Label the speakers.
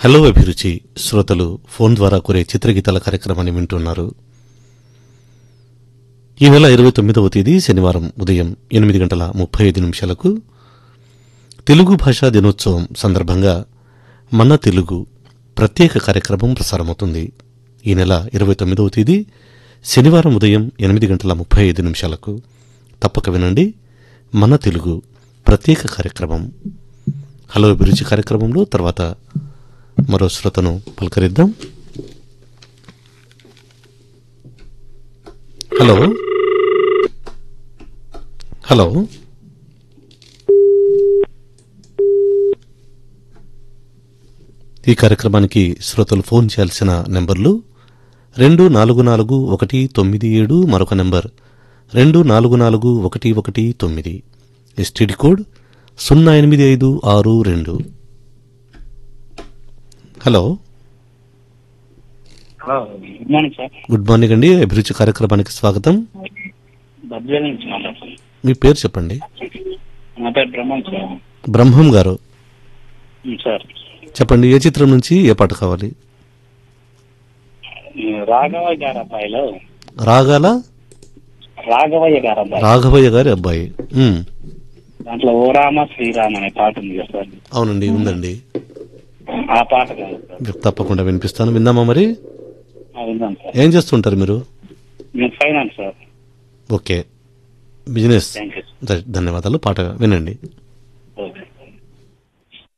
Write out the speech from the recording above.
Speaker 1: hello అభిరుచి శ్రోతలు phone ద్వారా కోరే చిత్రగీతాల కార్యక్రమాన్ని వింటున్నారు ఈ నెల ఇరవై తొమ్మిదవ తేదీ శనివారం ఉదయం ఎనిమిది గంటల ముప్పై ఐదు నిమిషాలకు తెలుగు భాషా దినోత్సవం సందర్భంగా మన తెలుగు ప్రత్యేక కార్యక్రమం ప్రసారమవుతుంది ఈ నెల ఇరవై తొమ్మిదవ తేదీ శనివారం ఉదయం ఎనిమిది గంటల ముప్పై ఐదు నిమిషాలకు తప్పక వినండి మన తెలుగు ప్రత్యేక కార్యక్రమం హలో అభిరుచి కార్యక్రమంలో తర్వాత మరో శ్రోతను పలకరిద్దాం హలో హలో ఈ కార్యక్రమానికి శ్రోతలు ఫోన్ చేయాల్సిన నెంబర్లు రెండు నాలుగు నాలుగు ఒకటి తొమ్మిది ఏడు మరొక నెంబర్ రెండు నాలుగు నాలుగు ఒకటి ఒకటి తొమ్మిది ఎస్టీడీ కోడ్ సున్నా ఎనిమిది ఐదు ఆరు రెండు hello
Speaker 2: hello good morning sir
Speaker 1: good morning అండి అభిరుచి కార్యక్రమానికి స్వాగతం
Speaker 2: బద్వేల్ నుంచి మాట్లాడుతున్నాను
Speaker 1: మీ పేరు చెప్పండి
Speaker 2: నా పేరు బ్రహ్మం సార్
Speaker 1: బ్రహ్మం గారు
Speaker 2: ఉమ్, సార్
Speaker 1: చెప్పండి ఏ చిత్రం నుంచి ఏ పాట కావాలి
Speaker 2: ఈ రాఘవయ్య గారి అబ్బాయిలో
Speaker 1: రాగాల
Speaker 2: రాఘవయ్య గారి అబ్బాయి
Speaker 1: రాఘవయ్య గారి అబ్బాయి ఉమ్,
Speaker 2: దాంట్లో ఓ రామ శ్రీరామ్ అనే పాట ఉంది కదా సార్
Speaker 1: అవునండి ఉందండి
Speaker 2: ఆ పాట కాదు సార్
Speaker 1: తప్పకుండా వినిపిస్తాను విందామా మరి
Speaker 2: ఆ, విన్నాను సార్
Speaker 1: ఏం చేస్తుంటారు మీరు
Speaker 2: నేను finance sir
Speaker 1: okay business
Speaker 2: thank you
Speaker 1: ధన్యవాదాలు పాట వినండి
Speaker 2: ఓకే